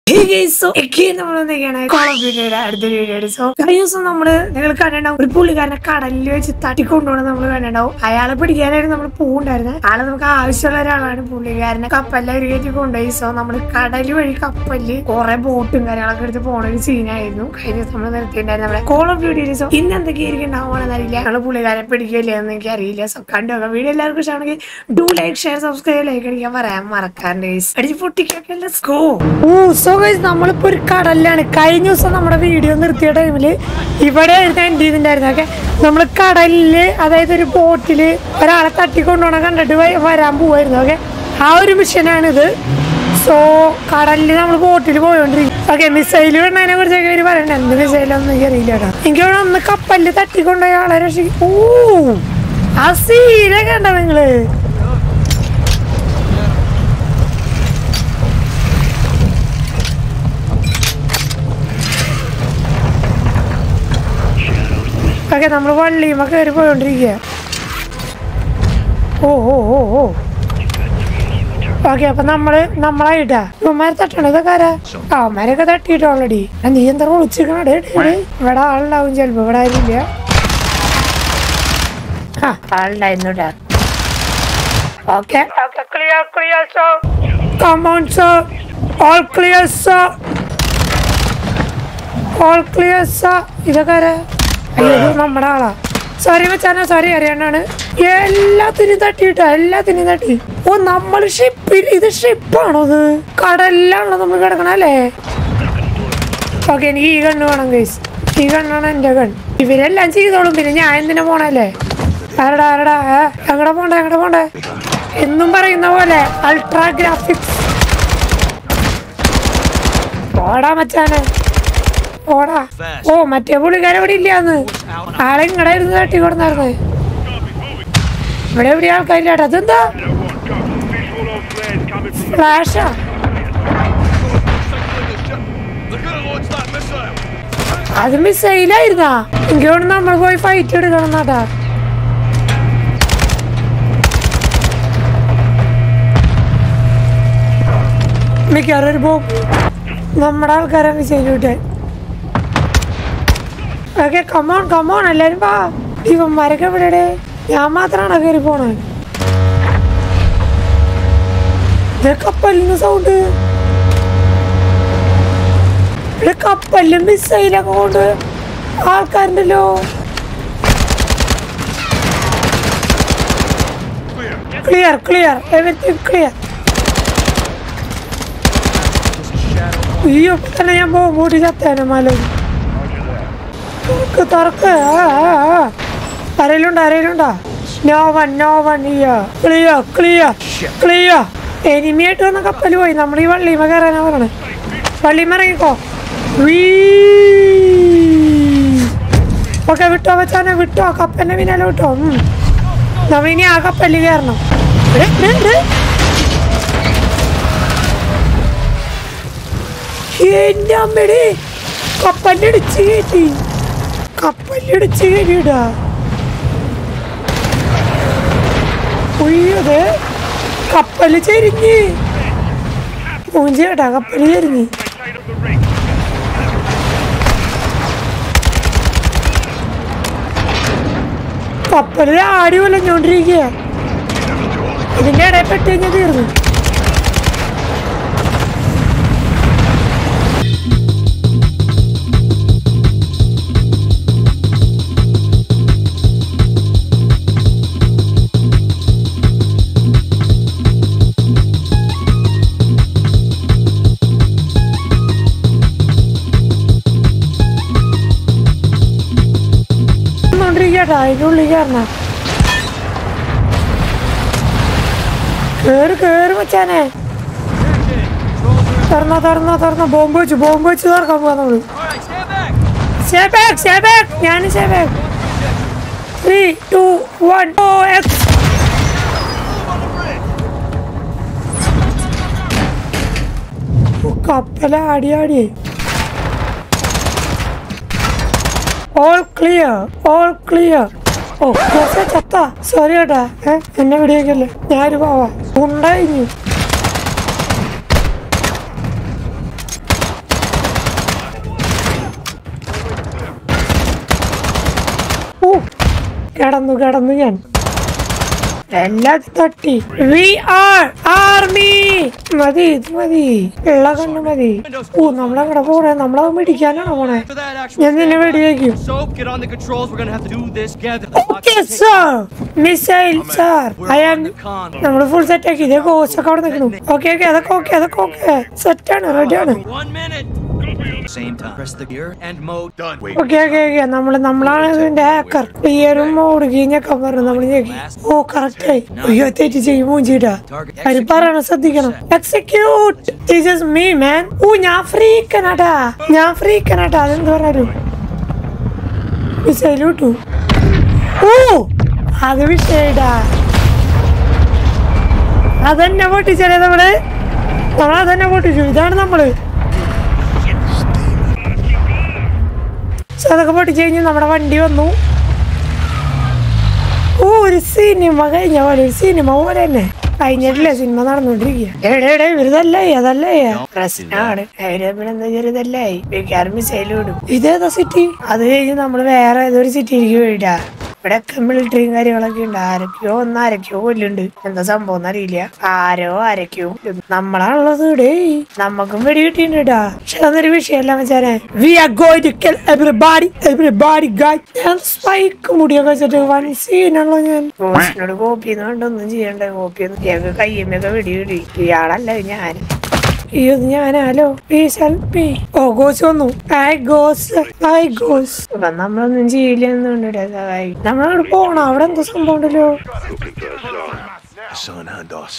So നമ്മൾ എന്തൊക്കെയാണ് call of ഡ്യൂട്ടിയുടെ അടുത്തൊരു വീഡിയോ സോ കഴിഞ്ഞ ദിവസം നമ്മള് നിങ്ങൾ കണ്ടിട്ടുണ്ടാവും ഒരു പുള്ളിക്കാരനെ കടലിൽ വെച്ച് തട്ടിക്കൊണ്ടുപോകണം നമ്മൾ കണ്ടിട്ടുണ്ടാവും അയാളെ പിടിക്കാനായിരുന്നു നമ്മൾ പോവുണ്ടായിരുന്നത് ആളെ നമുക്ക് ആവശ്യമുള്ള ഒരാളാണ് പുള്ളിക്കാരനെ കപ്പലിൽ ഒരു കയറ്റി കൊണ്ടുപോയി സോ നമ്മൾ കടൽ വഴി കപ്പലിൽ കുറെ ബോട്ടും കാര്യങ്ങളൊക്കെ എടുത്ത് പോണ ഒരു സീനായിരുന്നു കഴിഞ്ഞ ദിവസം നമ്മൾ നിർത്തിയിട്ടുണ്ടായിരുന്നു നമ്മുടെ കോൾ ഓഫ് ഡ്യൂട്ടി സോ ഇന്ന് എന്തൊക്കെയായിരിക്കും ഉണ്ടാവുകയാണെന്ന് അറിയില്ല ഞങ്ങൾ പുള്ളിക്കാരെ പിടിക്കില്ലേ എന്ന് എനിക്ക് അറിയില്ല സോ കണ്ടു വീഡിയോ എല്ലാവർക്കും ഇഷ്ടമാണെങ്കിൽ do like share subscribe like അടിക്കാൻ പറയാൻ മറക്കാറുണ്ട് guys. അടിച്ച് പൊട്ടിക്കൊക്കെ let's go oh so guys നമ്മളിപ്പോ ഒരു കടലിലാണ് കഴിഞ്ഞ ദിവസം നമ്മുടെ വീഡിയോ നിർത്തിയ ടൈമില് ഇവിടെ ആയിരുന്നു എൻഡ് ചെയ്തിട്ടുണ്ടായിരുന്നു ഓക്കെ നമ്മൾ കടലില് അതായത് ഒരു ബോട്ടില് ഒരാളെ തട്ടിക്കൊണ്ടുപോണ കണ്ടിട്ട് വ- വരാൻ പോവായിരുന്നു ഓക്കെ ആ ഒരു മിഷനാണിത് സോ കടലിൽ നമ്മൾ ബോട്ടിൽ പോയോണ്ടിരിക്കും ഓക്കെ മിസൈൽ വിടുന്നതിനെ കുറിച്ചൊക്കെ ഇവര് പറയണ്ട എന്ത് മിസൈലൊന്നും എനിക്ക് അറിയില്ല കേട്ടോ എനിക്ക് ഇവിടെ ഒന്ന് കപ്പലിൽ തട്ടിക്കൊണ്ടുപോയ ആളെ രക്ഷിക്കും ഓ ആ സീനൊക്കെ ഉണ്ടോ നിങ്ങള് ഓക്കെ നമ്മൾ വള്ളിയുമ്പോ കയറി പോയോണ്ടിരിക്കുക ഓ ഓ ഓ ഓ ഓക്കെ അപ്പൊ നമ്മള് നമ്മളായിട്ടാ ഇവന്മാരെ തട്ടണ ഇതൊക്കെ ആരാ ആ അവന്മാരൊക്കെ തട്ടിയിട്ട് ഓൾറെഡി നീ എന്താ വിളിച്ചിരിക്കണേ ഇവിടെ ആളുണ്ടാവും ചിലപ്പോ ഇവിടെ ആരില്ല ആ ആളുണ്ടായിരുന്നു കേട്ടാ okay clear clear so come on so all clear so all clear so ഇതൊക്കെ ആരാ അയ്യോ ഇത് നമ്മുടെ ആളാ സോറി മച്ചാനാ സോറി അറിയാണ്ടാണ് എല്ലാത്തിനും തട്ടിട്ടോ എല്ലാത്തിനും തട്ടി ഓ നമ്മൾ ഷിപ്പിൽ ഇത് ഷിപ്പാണോ ഇത് കടലിലാണല്ലോ നമ്മൾ കിടക്കണ അല്ലേ ഓക്കെ എനിക്ക് ഈ കണ്ണ് വേണം ഗൈസ് ഈ കണ്ണാണ് എൻ്റെ കണ്ണ് ഇവരെല്ലാം ചെയ്തോളും പിന്നെ ഞാൻ എന്തിനാ പോണല്ലേ ആരടാ ആരടാ ഏ, എങ്ങടെ പോണ്ടേ എങ്ങടെ പോണ്ടേ എന്നും പറയുന്ന പോലെ അൾട്രാ ഗ്രാഫിക്സ് ഓടാ മച്ചാനെ ഓടാ ഓ മറ്റേ പുള്ളിക്കാരെ ഇവിടെ ഇല്ലാന്ന് ആളെ ഇങ്ങടെ ഇരുന്ന് തട്ടി കൊടുന്നായിരുന്നു ഇവിടെ എവിടെ ആൾക്കാരില്ലാട്ടോ അതെന്താ ഫ്ലാഷാ അത് മിസൈലായിരുന്നാ എനിക്ക് തോന്നുന്നു നമ്മൾ പോയി ഫൈറ്റ് എടുക്കണം എന്നാട്ടാ മിക്കവാറും ഒരു ബോംബ് നമ്മുടെ ആൾക്കാരെ മിസൈൽ വിട്ടെ ഓക്കെ കമോൺ കമോൺ എല്ലാരും വാ ഇവന്മാരൊക്കെ ഇവിടെ ഞാൻ മാത്രാണോ കയറി പോണേ ഇത് കപ്പലിന് സൗണ്ട് ഇവിടെ കപ്പലിലും മിസൈലൊക്കെ കൊണ്ട് ആൾക്കാരുണ്ടല്ലോ ക്ലിയർ ക്ലിയർ എവരിത്തിങ് ക്ലിയർ അയ്യോ ഇപ്പൊ തന്നെ ഞാൻ പോകും മൂടി ചത്തേനെ മല തുറക്ക് തുറക്ക് ആ, ആ, ആ. ആരേലുണ്ടോ ആരേലുണ്ടോ no one no one clear clear clear എനിമിയായിട്ട് വന്ന കപ്പൽ പോയി നമ്മൾ ഈ വള്ളിമ കയറാനാ പറയണേ വള്ളിമ ഇറങ്ങിക്കോ ഓക്കെ വിട്ടോ വെച്ചാനെ വിട്ടോ കപ്പലിന്റെ പിന്നാലെ വിട്ടോ ഉം. നമ്മ ഇനി ആ കപ്പലിൽ കയറണം ഇവിടെ, ഇവിടെ, ഇവിടെ. എന്റെ അമ്മയുടെ കപ്പലിടിച്ച് കയറ്റി കപ്പലിടിച്ച് കയറ്റിയിടാ ഉയ്യത് കപ്പല് ചെരിഞ്ഞ് മൂഞ്ചേട്ടാ കപ്പല് ചെരിഞ്ഞ് കപ്പലിൽ ആടി വലഞ്ഞോണ്ടിരിക്കുക ഇതിന്റെ ഇടയിൽ പെട്ട് കഴിഞ്ഞാൽ തീർന്നു ോണ്ടിരിക്കട്ടാ അതിന്റെ ഉള്ളിൽ കയറണ കേറ് കേറ് മച്ചാനെ തുറന്നോ തുറന്നോ തുറന്നോ ബോംബ് വെച്ചു ബോംബ് വെച്ച് തുറക്കാൻ പോവാ നമ്മള് ഷേബാക്ക് ഷേബാക്ക് ഞാൻ ഷേബാക്ക് ത്രീ ടു വൺ ഓ എക്സ് കപ്പല ആടി ആടി ഓൾ ക്ലിയർ ഓൾ ക്ലിയർ ഓ കുറച്ച് ചത്ത സോറി കേട്ടാ ഏ എന്നെ വിടിയേക്കല്ലേ ഞാനൊരു പോവാ ഉണ്ടായിരുന്നു കിടന്നു കിടന്നു ഞാൻ എല്ലാത്തിനും തട്ടി വി ആർ ആർമി മതി ഇത് മതി ഉള്ള കണ്ണ് മതി ഓ നമ്മളെങ്ങടെ പോണേ നമ്മളത് മേടിക്കാനാണോ പോണേ For that actual ഞാൻ നിന്നെ വെടിവെക്കും Soap, get on the controls. We're gonna have to do this together. Okay sir missile sir I am Con. നമ്മൾ ഫുൾ സെറ്റ് ആക്കി ഇതേ കോച്ച് ഒക്കെ അവിടെ നിൽക്കുന്നു ഓക്കെ ഓക്കെ അതൊക്കെ ഓക്കെ അതൊക്കെ ഓക്കെ സെറ്റാണ് റെഡിയാണ് One minute. Same time. Press the gear and mode. Done. Wait. Okay okay okay നമ്മള് നമ്മളാണ് ഇതിന്റെ ഹാക്കർ ക്ലിയറും ഓടുകയും ഞെക്കാൻ പറഞ്ഞു നമ്മൾ ഞെക്കി ഓ കറക്റ്റ് ആയി അയ്യോ തെറ്റ് ചെയ്യും മൂഞ്ചിട്ടാ അവര് പറയണ ശ്രദ്ധിക്കണം എക്സിക്യൂട്ട് ടീച്ചേഴ്സ് മീ മാൻ ഓ ഞാൻ ഫ്രീക്കനാട്ടാ ഞാൻ ഫ്രീക്കനാട്ടാ അതെന്ത് പറഞ്ഞാലും മിസൈൽ വിട്ടു ഓ അത് വിഷയടാ അതന്നെ പൊട്ടിച്ചല്ലേ നമ്മള് നമ്മൾ അതന്നെ പൊട്ടിച്ചു ഇതാണ് നമ്മള് പക്ഷെ അതൊക്കെ പൊട്ടിച്ച് കഴിഞ്ഞ് നമ്മുടെ വണ്ടി വന്നു ഓ ഒരു സിനിമ കഴിഞ്ഞ പോലെ ഒരു സിനിമ പോലെ തന്നെ കഴിഞ്ഞിട്ടില്ല സിനിമ നടന്നുകൊണ്ടിരിക്കുക എവിടെ എവിടെ ഇവരിതല്ലേ അതല്ലേ പ്രശ്നമാണ് എന്താ ചെറുതല്ലേ മിക്കവാറും മിസൈൽ വിടും ഇതേതാ സിറ്റി അത് കഴിഞ്ഞ് നമ്മൾ വേറെ ഏതൊരു സിറ്റിയിലേക്ക് പോയിട്ടാ ഇവിടെ ഒക്കെ മിലിറ്ററിയും കാര്യങ്ങളൊക്കെ ഉണ്ട് ആരൊക്കെയോ ഒന്ന് ആരൊക്കെയോ കൊല്ലുണ്ട് എന്താ സംഭവം എന്നറിയില്ല ആരോ ആരൊക്കെയോ കൊല്ലുന്നു. നമ്മളാണുള്ളത് ഇവിടെ നമുക്കും വെടി കിട്ടിയിട്ടാ പക്ഷെ അതൊരു വിഷയമല്ല മച്ചാനെ we are going to kill everybody everybody guy ഞാൻ സ്പൈക്ക് മുടിയൊക്കെ വെച്ചിട്ട് വൺ സീനാണല്ലോ ഞാൻ ബോസിനോട് കോപ്പി ഒന്നും ചെയ്യണ്ട കോപ്പി ഒന്നും ഇയാൾക്ക് കയ്യമ്മയൊക്കെ വെടി കിട്ടി ഇയാളല്ല ഞാൻ അയ്യോ ഇത് ഞാനാലോ പ്ലീസ് ഹെൽപ്പ് മീ ഓ ഗോസ് വന്നു ഐ ഗോസ് ഐ ഗോസ് അപ്പൊ നമ്മളൊന്നും ചെയ്യില്ല എന്നുണ്ട് സഹായി നമ്മളവിടെ പോണോ അവിടെ എന്തോ സംഭവം ഉണ്ടല്ലോ Son Handos.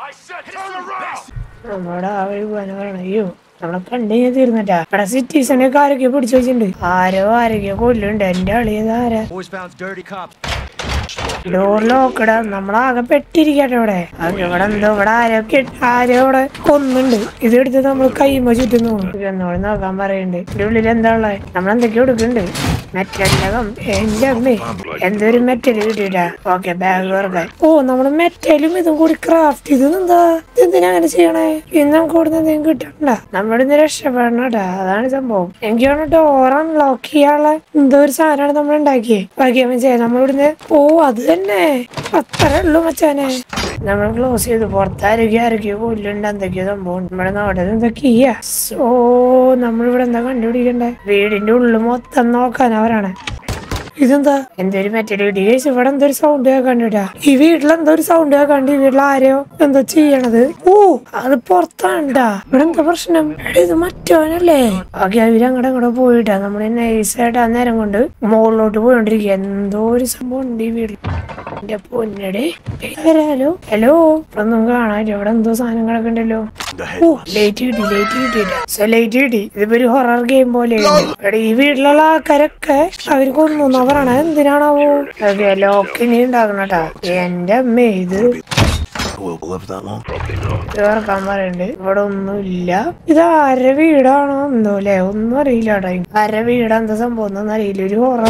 നമ്മുടെ ആ വഴി പോകാൻ പറയണം അയ്യോ നമ്മളെ കണ്ടു കഴിഞ്ഞാൽ തീർന്നിട്ടാ ഇവിടെ സിറ്റീസിനെ ഒക്കെ ആരൊക്കെ പിടിച്ചു വെച്ചിട്ടുണ്ട് ആരോ ആരൊക്കെ കൊല്ലുണ്ട് എന്റെ അളിയത് ആരാ Boys found dirty cops. Door ലോക്കട നമ്മളാകെ പെട്ടിരിക്കട്ടെ ഇവിടെ അത് ഇവിടെ എന്തോ ഇവിടെ ആരൊക്കെ ആരോ ഇവിടെ കൊന്നുണ്ട് ഇത് എടുത്ത് നമ്മൾ കൈമ ചുറ്റുന്നു എന്നോട് നോക്കാൻ പറയുന്നുണ്ട് ഇതിന്റെ ഉള്ളിൽ എന്താ ഉള്ളത് നമ്മൾ എന്തൊക്കെയോ എടുക്കുന്നുണ്ട് മെറ്റലകം എന്റെ അമ്മേ എന്തൊരു മെറ്റൽ കിട്ടിട്ടാ ഓക്കെ ബാഗ് തുറക്കാൻ ഓ നമ്മള് മെറ്റലും ഇതും കൂടി ക്രാഫ്റ്റ് ചെയ്ത് എന്താ എന്തിനാ അങ്ങനെ ചെയ്യണേ ഇന്ന് നമുക്ക് ഇവിടുന്ന് എന്തെങ്കിലും കിട്ടണ്ട നമ്മുടെ ഇന്ന് രക്ഷപ്പെടണം കേട്ടാ അതാണ് സംഭവം എനിക്ക് തോന്നുന്നു ഡോർ അൺലോക്ക് ചെയ്യാനുള്ള എന്തോ ഒരു സാധനമാണ് നമ്മൾ ഉണ്ടാക്കിയേ ബാക്കി ചെയ്യാം നമ്മളിവിടുന്ന് ഓ അത് തന്നെ അത്രേ ഉള്ളൂ മച്ചാനെ നമ്മൾ ക്ലോസ് ചെയ്ത് പുറത്താരൊക്കെയോ ആരൊക്കെയോ കൊല്ലുണ്ട് എന്തൊക്കെയോ സംഭവം നമ്മുടെ നാട്ടിൽ എന്തൊക്കെയാ സോ നമ്മളിവിടെ എന്താ കണ്ടുപിടിക്കണ്ടേ വീടിന്റെ ഉള്ളിൽ മൊത്തം നോക്കാൻ അവരാണ് ഇതെന്താ എന്തൊരു മറ്റേ കേസ് ഇവിടെ എന്തൊരു സൗണ്ട് കേൾക്കണ്ടാ ഈ വീട്ടിൽ എന്തോ ഒരു സൗണ്ട് കേൾക്കണ്ട് ഈ വീട്ടിൽ ആരെയോ എന്തോ ചെയ്യണത് ഓ അത് പുറത്താണ്ടാ ഇവിടെ എന്താ പ്രശ്നം എടാ, ഇത് മറ്റവനല്ലേ ഓക്കെ അവര് അങ്ങോട്ട് അങ്ങോട്ട് പോയിട്ടാ നമ്മള് നൈസായിട്ട് ആ നേരം കൊണ്ട് മുകളിലോട്ട് പോയിക്കൊണ്ടിരിക്കുക എന്തോ ഒരു സംഭവം ഉണ്ട് ഈ വീട്ടിൽ എന്റെ പൊന്നടെ വരാലോ ഹലോ ഒന്നും കാണാനില്ല ഇവിടെ എന്തോ സാധനങ്ങളൊക്കെ ഉണ്ടല്ലോ ഓ ലേറ്റ് കിട്ടി ലേറ്റ് കിട്ടിയില്ല സോ ലേറ്റ് കിട്ടി ഇതിപ്പോ ഒരു ഹൊറർ ഗെയിം പോലെയാണ് ഇവിടെ ഈ വീട്ടിലുള്ള ആൾക്കാരൊക്കെ അവര് കൊന്നു അവരാണ് എന്തിനാണാവോ അതെ ലോക്കിനി ഉണ്ടാക്കണട്ടാ എന്റെ അമ്മേ ഇത് Will live that long? ചേർക്കാൻ പറയുന്നുണ്ട് ഇവിടെ ഒന്നുമില്ല ഇത് ആരുടെ വീടാണോ എന്തോ അല്ലേ ഒന്നും അറിയില്ല കേട്ടോ ആരുടെ വീടാ എന്താ സംഭവം എന്നൊന്നും അറിയില്ല ഒരു ഹൊറർ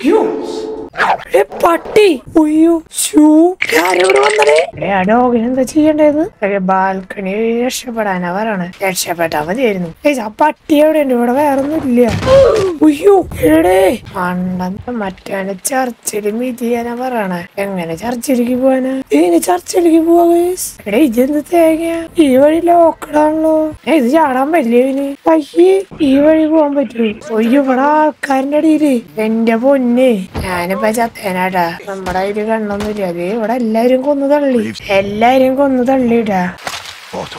ഏ, പട്ടി ഉയ്യോ ഷൂ ആരോട് വന്നേ ആ ഡോഗിന് എന്താ ചെയ്യേണ്ടത് ബാൽക്കണി രക്ഷപ്പെടാനാ പറയണേ രക്ഷപ്പെട്ടാ മതിയായിരുന്നു ഏയ്, ആ പട്ടി എവിടെ ഉണ്ട് ഇവിടെ വേറൊന്നും ഇല്ല ഉയ്യോ എടേ അണ്ണന്റെ മറ്റാനെ ചർച്ചിൽ മീറ്റ് ചെയ്യാനാ പറയണേ എങ്ങനെ ചർച്ചിലേക്ക് പോവാനാ ഇനി ചർച്ചിലേക്ക് പോവാ guys? എടേ ഇതെന്ത് തേങ്ങ ഈ വഴി ലോക്കഡാണല്ലോ ഏ ഇത് ചാടാൻ പറ്റില്ല ഇനി പയ്യെ ഈ വഴി പോവാൻ പറ്റൂ ഒയ്യോ ഇവിടെ ആൾക്കാരുടെ അടിയില് എന്റെ പൊന്നെ ഞാനിപ്പോ ചത്തേനാട്ടാ നമ്മുടെ അതില് കണ്ണൊന്നുമില്ല അതേ ഇവിടെ എല്ലാരും കൊന്നു തള്ളി എല്ലാരും കൊന്നു തള്ളിട്ടാ Otto.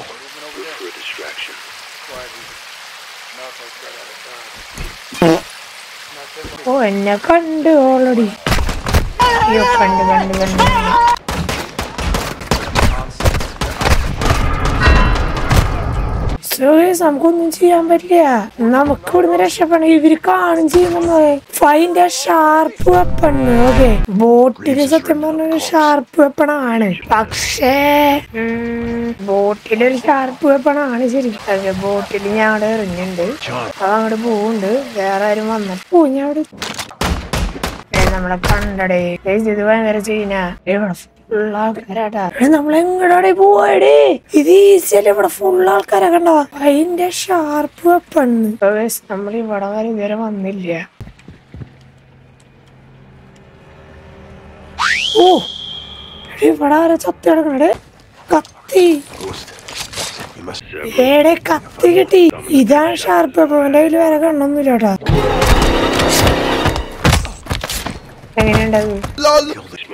ഓ എന്നെ കണ്ട് ഓൾറെഡി അയ്യോ കണ്ട് കണ്ട് കണ്ട് So guys, നമുക്കൊന്നും ചെയ്യാൻ പറ്റില്ല നമുക്ക് ഇവിടുന്ന് രക്ഷപ്പെടണം ഇവര് കാണും ചെയ്യുന്നത് find sharp weapon okay bottle സത്യം പറഞ്ഞ ഒരു ഷാർപ്പ് വെപ്പണാണ് പക്ഷേ ബോട്ടിലൊരു ഷാർപ്പ് വെപ്പണാണ് ശരിക്കും ബോട്ടിൽ ഞാൻ അവിടെ എറിഞ്ഞിട്ടുണ്ട് അത് അങ്ങോട്ട് പോവുണ്ട് വേറെ ആരും വന്നിട്ട് പോ ഞാൻ അവിടെ ഏ, നമ്മളെ കണ്ടടേ ഏയ് ഇത് ഭയങ്കര ചീന ഇവിടെ ഫുൾ ആൾക്കാരാട്ടാ നമ്മൾ എങ്ങടാടെ പോവാടേ ഇത് ഈസി അല്ലേ ഇവിടെ ഫുൾ ആൾക്കാരെ കണ്ടോ അതിന്റെ ഷാർപ്പ് വെപ്പണ് നമ്മൾ ഇവിടെ വരെ ഇതുവരെ വന്നില്ല ഓ എടീ, ഇവിടെ ആരാ ചത്തി കിടക്കണേ കത്തി Ghost. You must. ഏടെ കത്തി കിട്ടി ഇതാണ് ഷാർപ്പ് അപ്പൊ അവന്റെ കയ്യിൽ വേറെ കണ്ണൊന്നുമില്ല കേട്ടാ എങ്ങനെയുണ്ടത് Kill the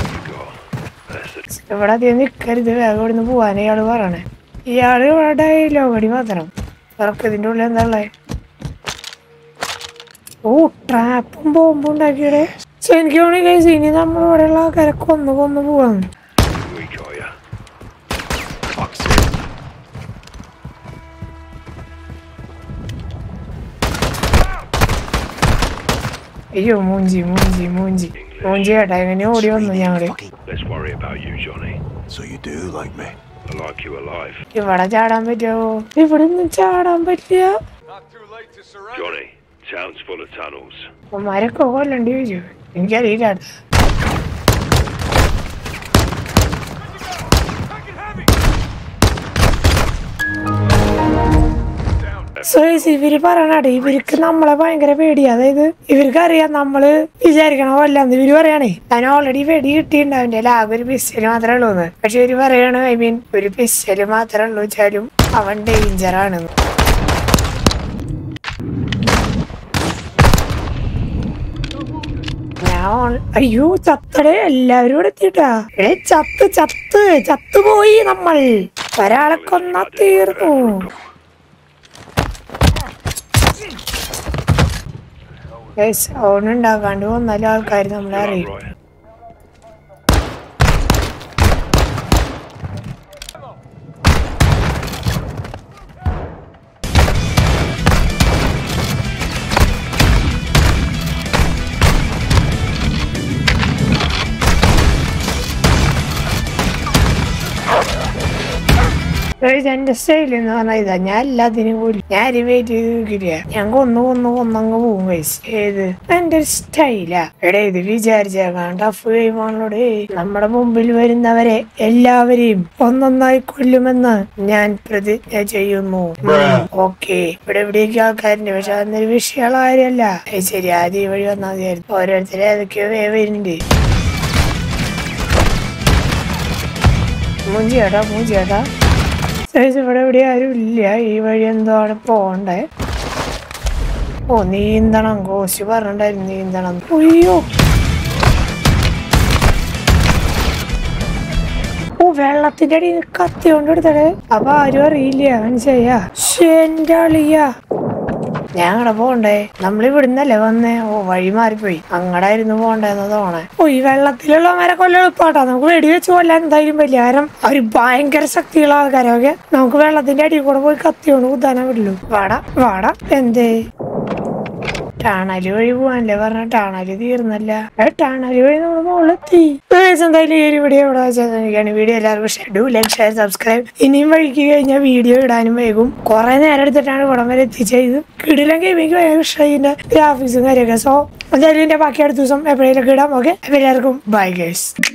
ഇവിടെ അധികം നിക്കരുത് വേഗം ഇവിടുന്ന് പോവാൻ ഇയാള് പറയണേ ഇയാള് ഇവിടെ ഡയലോഗടി മാത്രം ഉറക്ക ഇതിന്റെ ഉള്ളിൽ എന്താ ഉള്ളേ ഓ ട്രാപ്പും ബോംബും ഉണ്ടാക്കിയടെ സോ എനിക്ക് തോന്നി കൈസ് ഇനി നമ്മൾ ഇവിടെയുള്ള ആൾക്കാരെ കൊന്നു കൊന്നു പോവാന്ന് weak, are ya? Fuck's sake. അയ്യോ മൂഞ്ചി മൂഞ്ചി മൂഞ്ചി മൂഞ്ചി ചേട്ടാ എങ്ങനെ ഓടി വന്നു ഞങ്ങള് Fucking. Let's worry about you, Johnny. So you do like me? I like you alive. ഇവിടെ ചാടാൻ പറ്റുമോ ഇവിടെ ഒന്നും ചാടാൻ പറ്റില്ല Johnny, town's full of tunnels. അമ്മമാരൊക്കെ കൊല്ലണ്ടി ചോദിച്ചു എനിക്കറിയില്ല സോ ഇവര് പറയണേ ഇവർക്ക് നമ്മളെ ഭയങ്കര പേടിയാ അതായത് ഇവർക്ക് അറിയാം നമ്മള് വിചാരിക്കണ കൊല്ലാന്ന് ഇവര് പറയണേ ഞാൻ ഓൾറെഡി വെടി കിട്ടിയിട്ടുണ്ട് അവന്റെ ആകെ ഒരു പിസ്റ്റല് മാത്രമേ ഉള്ളൂ എന്ന് പക്ഷെ ഇവര് പറയണ ഐ മീൻ ഒരു പിസ്റ്റല് മാത്രമേ ഉള്ളൂ വെച്ചാലും അവൻ ഡേഞ്ചർ ആണ് ഞാൻ ഓൺ- അയ്യോ ചത്തടേ എല്ലാവരും ഇവിടെ എത്തിട്ടാ ഏ ചത്ത് ചത്ത് ചത്തുപോയി നമ്മൾ ഒരാളെ കൊന്നാ തീർന്നു സൗണ്ട് ഉണ്ടാക്കാണ്ട് കൊന്നാലും ആൾക്കാർ നമ്മളെ അറിയും Right. ഗൈസ്, എന്റെ സ്റ്റൈൽ എന്ന് പറഞ്ഞാൽ ഇതാ ഞാൻ എല്ലാത്തിനും കൊല്ലും ഞാൻ അരി വെയിറ്റ് ചെയ്ത് നിൽക്കില്ല ഞാൻ കൊന്നു കൊന്നു കൊന്നങ്ങ് പോകും കൈസ് ഏത് എന്റെ ഒരു സ്റ്റൈലാ എടേ ഇത് വിചാരിച്ചേക്കാൻ ടഫ് ഗെയിമാണല്ലോടേ നമ്മുടെ മുമ്പിൽ വരുന്നവരെ എല്ലാവരെയും ഒന്നൊന്നായി കൊല്ലുമെന്ന് ഞാൻ പ്രതിജ്ഞ ചെയ്യുന്നു ഓക്കെ ഇവിടെ എവിടെയൊക്കെ ആൾക്കാരുണ്ട് പക്ഷെ അതൊന്നൊരു വിഷയമുള്ള കാര്യമല്ല ഏയ് ശരി ആദ്യം ഈ വഴി വന്നാൽ മതിയായിരുന്നു ഓരോരുത്തരെ ഏതൊക്കെയോ വേ വരുന്നുണ്ട് മൂഞ്ചി ചേട്ടാ മൂഞ്ചി ചേട്ടാ സൈസ് ഇവിടെ എവിടെ ആരും ഇല്ല ഈ വഴി എന്തോ ആണ് പോണ്ടേ ഓ നീന്തണം കോശി പറഞ്ഞിട്ടായിരുന്നു നീന്തണം അയ്യോ ഓ വെള്ളത്തിന്റെ അടിയിൽ കത്തി കൊണ്ട് എടുത്തടേ അപ്പൊ ആരും അറിയില്ല മനസ്സിലായ എന്റെ അളിയ ഞാൻ അങ്ങടെ പോണ്ടേ നമ്മൾ ഇവിടുന്നല്ലേ വന്നേ ഓ വഴി മാറിപ്പോയി അങ്ങടായിരുന്നു പോണ്ടേന്ന് തോണേ ഓ ഈ വെള്ളത്തിലുള്ളവരെ കൊല്ലം എളുപ്പാട്ടോ നമുക്ക് വെടിവെച്ച് കൊല്ലാൻ എന്തായാലും വലിയ കാരണം അവര് ഭയങ്കര ശക്തിയുള്ള ആൾക്കാരൊക്കെ നമുക്ക് വെള്ളത്തിന്റെ അടിയിൽ കൂടെ പോയി കത്തി കൊണ്ട് കുത്താനേ പറ്റുള്ളൂ വാടാ വാടാ എന്തേ ടാണല് വഴി പോവാനല്ലേ പറഞ്ഞ ടാണല് തീർന്നല്ല ഏ ടാണല് വഴി നമ്മൾ മുകളിലെത്തി Guys, എന്തായാലും ഈ ഒരു വീഡിയോ ഇവിടെ വെച്ചാൽ വീഡിയോ എല്ലാവർക്കും ഷെഡ്യൂ ലൈക്ക് ഷെയർ സബ്സ്ക്രൈബ് ഇനിയും വഴിക്ക് കഴിഞ്ഞാൽ വീഡിയോ ഇടാനും വൈകും കുറെ നേരം എടുത്തിട്ടാണ് ഇവിടം വരെ എത്തിച്ചത് കിടിലം ഗെയിമിങ് ഭയങ്കര ഇഷ്ടമായി ഇതിന്റെ ഗ്രാഫിക്സും കാര്യമൊക്കെ സോ എന്തായാലും ഇതിന്റെ ബാക്കി അടുത്ത ദിവസം എപ്പോഴേലൊക്കെ ഇടാം ഓക്കെ എല്ലാവർക്കും ബൈ ഗൈസ്